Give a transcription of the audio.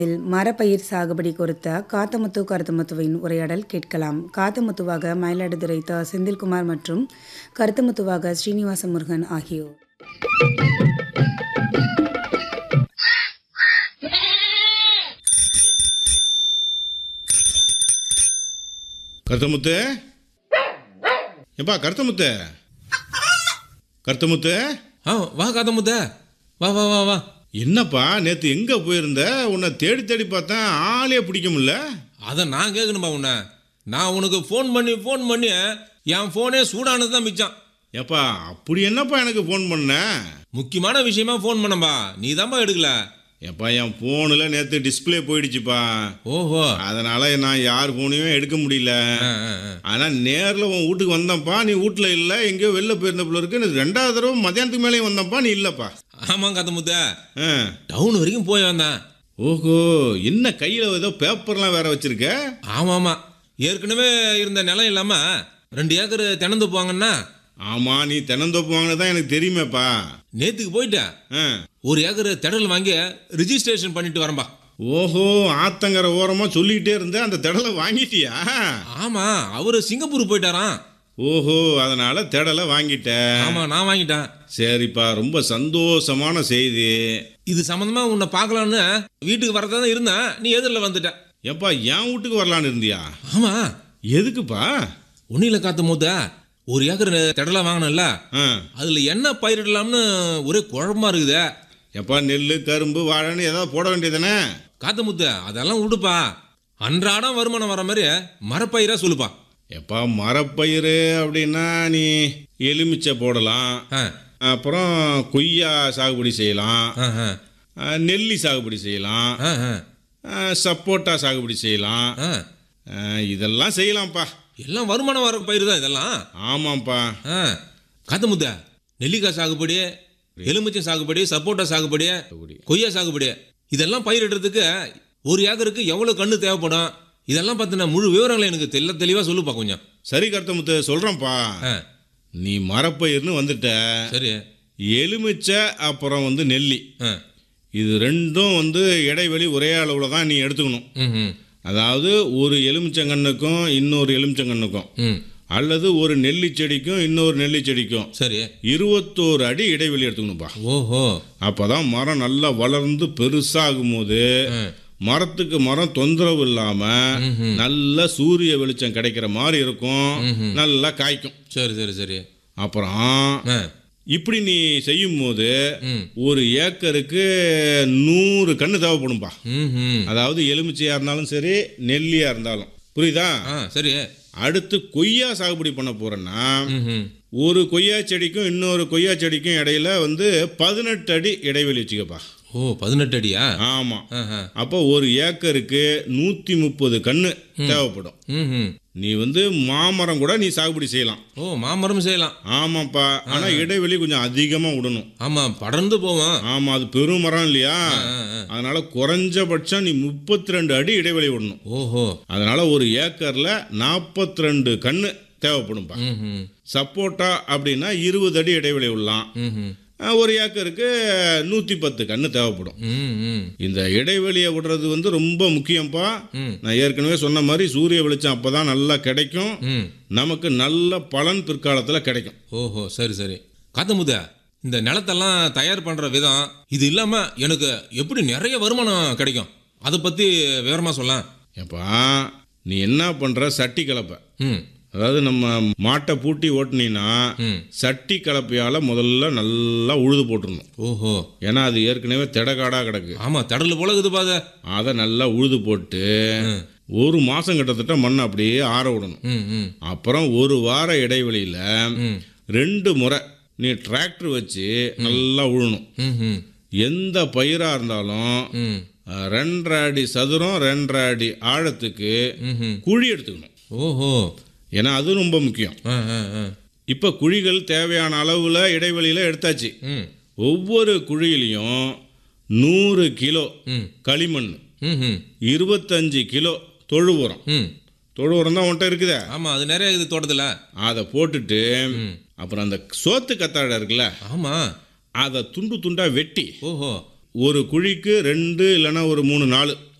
இதில் மரப்பயிர் சாகுபடி குறித்த காத்தமுத்து கருத்தமுத்துவின் உரையாடல் கேட்கலாம் காத்தமுத்துவாக மயிலாடுதுறை த செந்தில்குமார் மற்றும் கருத்தமுத்துவாக ஸ்ரீனிவாச முருகன் ஆகியோர் கருத்தமுத்து ஏப்பா கருத்தமுத்து கருத்தமுத்து ஆ வா காதமுத்த வா வா வா வா என்னப்பா நேத்து எங்க போயிருந்த உன்னை தேடி தேடி பார்த்தேன் ஆளே பிடிக்க முடியல அதை நான் கேட்கணும்பா உன்னை நான் உனக்கு ஃபோன் பண்ணி ஃபோன் பண்ணி என் ஃபோனே சூடானது தான் மிச்சம் ஏப்பா அப்படி என்னப்பா எனக்கு ஃபோன் பண்ண முக்கியமான விஷயமா ஃபோன் பண்ணம்பா நீ தான்ப்பா எடுக்கல ஏப்பா என் ஃபோனில் நேற்று டிஸ்பிளே போயிடுச்சுப்பா ஓஹோ அதனால நான் யார் ஃபோனையும் எடுக்க முடியல ஆ, ஆ, ஆ. ஆனால் நேரில் உன் வீட்டுக்கு வந்தேன்ப்பா நீ வீட்டில் இல்லை எங்கேயோ வெளில போயிருந்த போல இருக்கு எனக்கு ரெண்டாவது தடவை மத்தியானத்துக்கு மேலேயும் வந்தேன்ப்பா நீ இல்லைப்பா ஆமாம் காதமுத்த ஆ டவுன் வரைக்கும் போய் வந்தேன் ஓஹோ என்ன கையில் ஏதோ பேப்பர்லாம் வேற வச்சிருக்க ஆமாம் ஆமாம் ஏற்கனவே இருந்த நிலம் இல்லாமல் ரெண்டு ஏக்கர் திறந்து போவாங்கன்னா ஆமாம் நீ தென்னந்தோப்பு வாங்கினது தான் எனக்கு தெரியுமேப்பா நேத்துக்கு போயிட்டேன் ஆ ஒரு ஏக்கர் திடல் வாங்கி ரிஜிஸ்ட்ரேஷன் பண்ணிட்டு வரேன்பா ஓஹோ ஆத்தங்கர ஓரமாக சொல்லிக்கிட்டே இருந்தேன் அந்த திடலை வாங்கிட்டியா ஆமாம் அவர் சிங்கப்பூர் போயிட்டாராம் ஓஹோ அதனால திடலை வாங்கிட்ட ஆமாம் நான் வாங்கிட்டேன் சரிப்பா ரொம்ப சந்தோஷமான செய்தி இது சம்மந்தமா உன்னை பார்க்கலான்னு வீட்டுக்கு வரதா தான் இருந்தேன் நீ எதிரில் வந்துட்ட ஏப்பா என் வீட்டுக்கு வரலான்னு இருந்தியா ஆமா எதுக்குப்பா ஒன்னில காத்த மூத்த ஒரு ஏக்கர் திடலாம் வாங்கினல ஆ அதுல என்ன பயிரிடலாம்னு ஒரே குழப்பமா இருக்குதே எப்பா நெல் கரும்பு வாழைன்னு ஏதாவது போட வேண்டியதானே காத்த முத்த அதெல்லாம் விடுப்பா அன்றாடம் வருமானம் வர மாதிரி மரப்பயிரா சொல்லுப்பா எப்பா மரப்பயிறு அப்படின்னா நீ எலுமிச்சை போடலாம் ஆ, அப்புறம் கொய்யா சாகுபடி செய்யலாம் ஆ, ஆ, ஆ, நெல்லி சாகுபடி செய்யலாம் ஆ, ஆ, ஆ, சப்போட்டா சாகுபடி செய்யலாம் ஆ. ஆ, இதெல்லாம் செய்யலாம்ப்பா எல்லாம் வருமானம் வர பயிர் தான் இதெல்லாம் ஆமாம்ப்பா ஆ, காத்த முத்த நெல்லிக்காய் சாகுபடி எலுமிச்சை சாகுபடி சப்போட்டா சாகுபடி கொய்யா சாகுபடி இதெல்லாம் பயிரிடுறதுக்கு ஒரு ஏக்கருக்கு எவ்வளோ கண்ணு தேவைப்படும் இதெல்லாம் பார்த்தினா முழு விவரங்களை எனக்கு தெல்ல தெளிவாக சொல்லுப்பா கொஞ்சம் சரி கருத்தமுத்து சொல்கிறேன்ப்பா ஆ நீ மரப்பயிர்னு வந்துட்ட சரி எலுமிச்சை அப்புறம் வந்து நெல்லி ஆ இது ரெண்டும் வந்து இடைவெளி ஒரே அளவில் தான் நீ எடுத்துக்கணும் ம் ம் அதாவது ஒரு எலுமிச்சங்கன்னுக்கும் இன்னொரு எலுமிச்சங்கன்னுக்கும் ம் அல்லது ஒரு நெல்லி செடிக்கும் இன்னொரு நெல்லி செடிக்கும் சரி இருபத்தோரு அடி இடைவெளி எடுத்துக்கணும்ப்பா ஓஹோ அப்பதான் மரம் நல்லா வளர்ந்து பெருசாகும் போது ஆ மரத்துக்கு மரம் தொந்தரவு இல்லாம ம்ஹும். நல்ல சூரிய வெளிச்சம் கிடைக்கிற மாதிரி இருக்கும் ம்ஹும். நல்லா காய்க்கும் சரி சரி சரி அப்புறம் ஆ இப்படி நீ செய்யும் போது ம் ஒரு ஏக்கருக்கு நூறு கன்று தேவைப்படும்பா ம் ம் அதாவது எலுமிச்சையா இருந்தாலும் சரி நெல்லியா இருந்தாலும் புரியுதா ஆ சரி அடுத்து கொய்யா சாகுபடி பண்ண போறேன்னா ம் ம் ஒரு கொய்யா செடிக்கும் இன்னொரு கொய்யா செடிக்கும் இடையில வந்து பதினெட்டு அடி இடைவெளி வச்சுக்கப்பா ஓ பதினெட்டு அடியா ஆமா ஆ ஆ அப்போ ஒரு ஏக்கருக்கு நூத்தி முப்பது கன்று தேவைப்படும் ம் ம் நீ வந்து மாமரம் கூட நீ சாகுபடி செய்யலாம் ஓ மாமரம் செய்யலாம் ஆமாப்பா ஆனா இடைவெளி கொஞ்சம் அதிகமா விடணும் ஆமாம் படர்ந்து போவோம் ஆமா அது பெரும் மரம் இல்லையா ஆ, ஆ. அதனால குறைஞ்சபட்சம் நீ முப்பத்தி ரெண்டு அடி இடைவெளி விடணும் ஓஹோ அதனால ஒரு ஏக்கர்ல நாற்பத்தி ரெண்டு கன்று தேவைப்படும்பா ம் ம் சப்போட்டா அப்படின்னா இருபது அடி இடைவெளி விடலாம் ம் ம் அஹ் ஒரு ஏக்கருக்கு நூற்றி பத்து கன்று தேவைப்படும் ம் ம் இந்த இடைவெளியை விடுறது வந்து ரொம்ப முக்கியம்ப்பா ம் நான் ஏற்கனவே சொன்ன மாதிரி சூரிய வெளிச்சம் அப்போ தான் நல்லா கிடைக்கும் ம் நமக்கு நல்ல பலன் பிற்காலத்தில் கிடைக்கும் ஓஹோ சரி சரி காத்தமுத இந்த நிலத்தெல்லாம் தயார் பண்ணுற விதம் இது இல்லாமல் எனக்கு எப்படி நிறைய வருமானம் கிடைக்கும் அதை பற்றி விவரமாக சொல்லலாம் ஏப்பா நீ என்ன பண்ணுற சட்டி கலப்பை ம் அதாவது நம்ம மாட்டை பூட்டி ஓட்டுனீன்னா ம் சட்டி கலப்பையால் முதல்ல நல்லா உழுது போட்டுடணும் ஓஹோ ஏன்னா அது ஏற்கனவே திடக்காடாக கிடக்கு ஆமாம் தடல் போல இருக்குது பாத அதை நல்லா உழுது போட்டு ம் ஒரு மாதம் கிட்டத்தட்ட மண்ணை அப்படியே ஆற விடணும் ம் ம் அப்புறம் ஒரு வார இடைவெளியில் ம் ரெண்டு முறை நீ டிராக்டர் வச்சு நல்லா உழணும் ம் ம் எந்த பயிராக இருந்தாலும் ம் அஹ், ரெண்டரை அடி சதுரம் ரெண்டரை அடி ஆழத்துக்கு ம் குழி எடுத்துக்கணும் ஓஹோ ஏன்னா அது ரொம்ப முக்கியம் ஆ ஆ ஆ இப்போ குழிகள் தேவையான அளவில் இடைவெளியில் எடுத்தாச்சு ம் ஒவ்வொரு குழியிலையும் நூறு கிலோ ம் களிமண் ம் ம் இருபத்தஞ்சு கிலோ தொழு உரம் ம் தொழு உரம் தான் உன்ட்ட இருக்குதே ஆமாம் அது நிறைய இருக்குது தோட்டத்தில் அதை போட்டுட்டு ம் அப்புறம் அந்த சோத்து கத்தாழை இருக்குல்ல ஆமாம் அதை துண்டு துண்டா வெட்டி ஓஹோ ஒரு குழிக்கு ரெண்டு இல்லைன்னா ஒரு மூணு நாலு